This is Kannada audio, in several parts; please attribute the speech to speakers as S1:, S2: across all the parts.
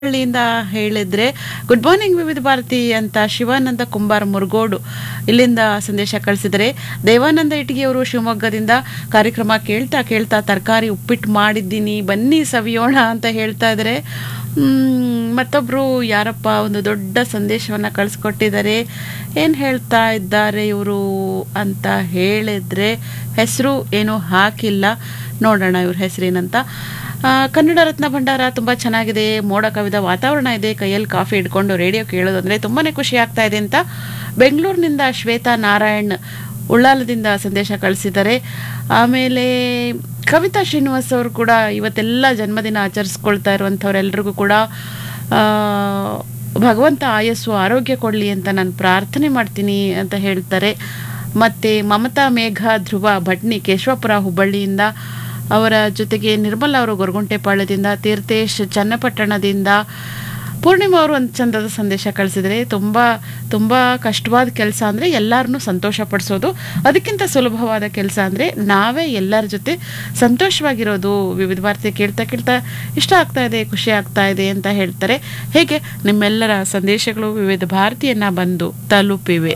S1: ಹಳ್ಳಿಯಿಂದ ಹೇಳಿದ್ರೆ ಗುಡ್ ಮಾರ್ನಿಂಗ್ ವಿವಿಧ ಭಾರತಿ ಅಂತ ಶಿವಾನಂದ ಕುಂಬಾರ ಮುರುಗೋಡು ಇಲ್ಲಿಂದ ಸಂದೇಶ ಕಳಿಸಿದರೆ ದೇವಾನಂದ ಇಟಗಿಯವರು ಶಿವಮೊಗ್ಗದಿಂದ ಕಾರ್ಯಕ್ರಮ ಕೇಳ್ತಾ ಕೇಳ್ತಾ ತರಕಾರಿ ಉಪ್ಪಿಟ್ಟು ಮಾಡಿದ್ದೀನಿ ಬನ್ನಿ ಸವಿಯೋಣ ಅಂತ ಹೇಳ್ತಾ ಇದ್ದಾರೆ ಮ್, ಮತ್ತೊಬ್ರು ಯಾರಪ್ಪ ಒಂದು ದೊಡ್ಡ ಸಂದೇಶವನ್ನ ಕಳಿಸ್ಕೊಟ್ಟಿದ್ದಾರೆ ಏನು ಹೇಳ್ತಾ ಇದ್ದಾರೆ ಇವರು ಅಂತ ಹೇಳಿದ್ರೆ ಹೆಸರು ಏನೂ ಹಾಕಿಲ್ಲ ನೋಡೋಣ ಇವ್ರ ಹೆಸರೇನಂತ ಆ, ಕನ್ನಡ ರತ್ನ ಭಂಡಾರ ತುಂಬ ಚೆನ್ನಾಗಿದೆ ಮೋಡ ಕವಿದ ವಾತಾವರಣ ಇದೆ ಕೈಯಲ್ಲಿ ಕಾಫಿ ಇಟ್ಕೊಂಡು ರೇಡಿಯೋ ಕೇಳೋದು ಅಂದರೆ ತುಂಬಾ ಖುಷಿ ಆಗ್ತಾ ಇದೆ ಅಂತ ಬೆಂಗಳೂರಿನಿಂದ ಶ್ವೇತಾ ನಾರಾಯಣ್ ಉಳ್ಳಾಲದಿಂದ ಸಂದೇಶ ಕಳಿಸಿದ್ದಾರೆ ಆಮೇಲೆ ಕವಿತಾ ಶ್ರೀನಿವಾಸ್ ಅವರು ಕೂಡ ಇವತ್ತೆಲ್ಲ ಜನ್ಮದಿನ ಆಚರಿಸ್ಕೊಳ್ತಾ ಇರುವಂಥವ್ರೆಲ್ರಿಗೂ ಕೂಡ ಆ, ಭಗವಂತ ಆಯಸ್ಸು ಆರೋಗ್ಯ ಕೊಡಲಿ ಅಂತ ನಾನು ಪ್ರಾರ್ಥನೆ ಮಾಡ್ತೀನಿ ಅಂತ ಹೇಳ್ತಾರೆ ಮತ್ತು ಮಮತಾ ಮೇಘ ಧ್ರುವ ಭಟ್ನಿ ಕೇಶವಪುರ ಹುಬ್ಬಳ್ಳಿಯಿಂದ ಅವರ ಜೊತೆಗೆ ನಿರ್ಮಲ ಅವರು ಗೊರಗುಂಟೆಪಾಳ್ಯದಿಂದ ತೀರ್ಥೇಶ್ ಚನ್ನಪಟ್ಟಣದಿಂದ ಪೂರ್ಣಿಮಾ ಅವರು ಒಂದು ಚಂದದ ಸಂದೇಶ ಕಳಿಸಿದರೆ ತುಂಬ ತುಂಬ ಕಷ್ಟವಾದ ಕೆಲಸ ಅಂದರೆ ಎಲ್ಲರನ್ನೂ ಸಂತೋಷಪಡಿಸೋದು ಅದಕ್ಕಿಂತ ಸುಲಭವಾದ ಕೆಲಸ ಅಂದರೆ ನಾವೇ ಎಲ್ಲರ ಜೊತೆ ಸಂತೋಷವಾಗಿರೋದು ವಿವಿಧ ಭಾರತಿ ಕೇಳ್ತಾ ಕೇಳ್ತಾ ಇಷ್ಟ ಆಗ್ತಾ ಇದೆ ಖುಷಿ ಆಗ್ತಾ ಇದೆ ಅಂತ ಹೇಳ್ತಾರೆ ಹೇಗೆ ನಿಮ್ಮೆಲ್ಲರ ಸಂದೇಶಗಳು ವಿವಿಧ ಭಾರತಿಯನ್ನ ಬಂದು ತಲುಪಿವೆ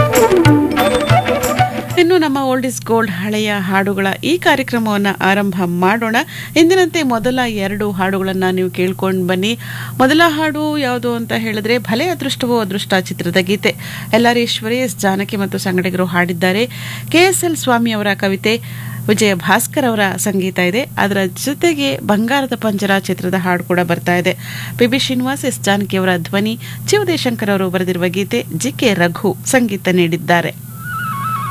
S1: ಇನ್ನು ನಮ್ಮ ಓಲ್ಡ್ ಇಸ್ ಗೋಲ್ಡ್ ಹಳೆಯ ಹಾಡುಗಳ ಈ ಕಾರ್ಯಕ್ರಮವನ್ನು ಆರಂಭ ಮಾಡೋಣ ಎಂದಿನಂತೆ ಮೊದಲ ಎರಡು ಹಾಡುಗಳನ್ನು ನೀವು ಕೇಳ್ಕೊಂಡು ಬನ್ನಿ ಮೊದಲ ಹಾಡು ಯಾವುದು ಅಂತ ಹೇಳಿದ್ರೆ ಭಲೆ ಅದೃಷ್ಟವೋ ಅದೃಷ್ಟ ಚಿತ್ರದ ಗೀತೆ ಎಲ್ಲರೀಶ್ವರಿ ಎಸ್ ಜಾನಕಿ ಮತ್ತು ಸಂಗಡಿಗರು ಹಾಡಿದ್ದಾರೆ ಕೆ ಎಸ್ ಎಲ್ ಸ್ವಾಮಿ ಅವರ ಕವಿತೆ ವಿಜಯ ಭಾಸ್ಕರ್ ಅವರ ಸಂಗೀತ ಇದೆ ಅದರ ಜೊತೆಗೆ ಬಂಗಾರದ ಪಂಜರ ಚಿತ್ರದ ಹಾಡು ಕೂಡ ಬರ್ತಾ ಇದೆ P B Srinivas S Janaki ಅವರ ಧ್ವನಿ ಜೀವದೇಶಂಕರ್ ಅವರು ಬರೆದಿರುವ ಗೀತೆ ಜಿ ಕೆ ರಘು ಸಂಗೀತ ನೀಡಿದ್ದಾರೆ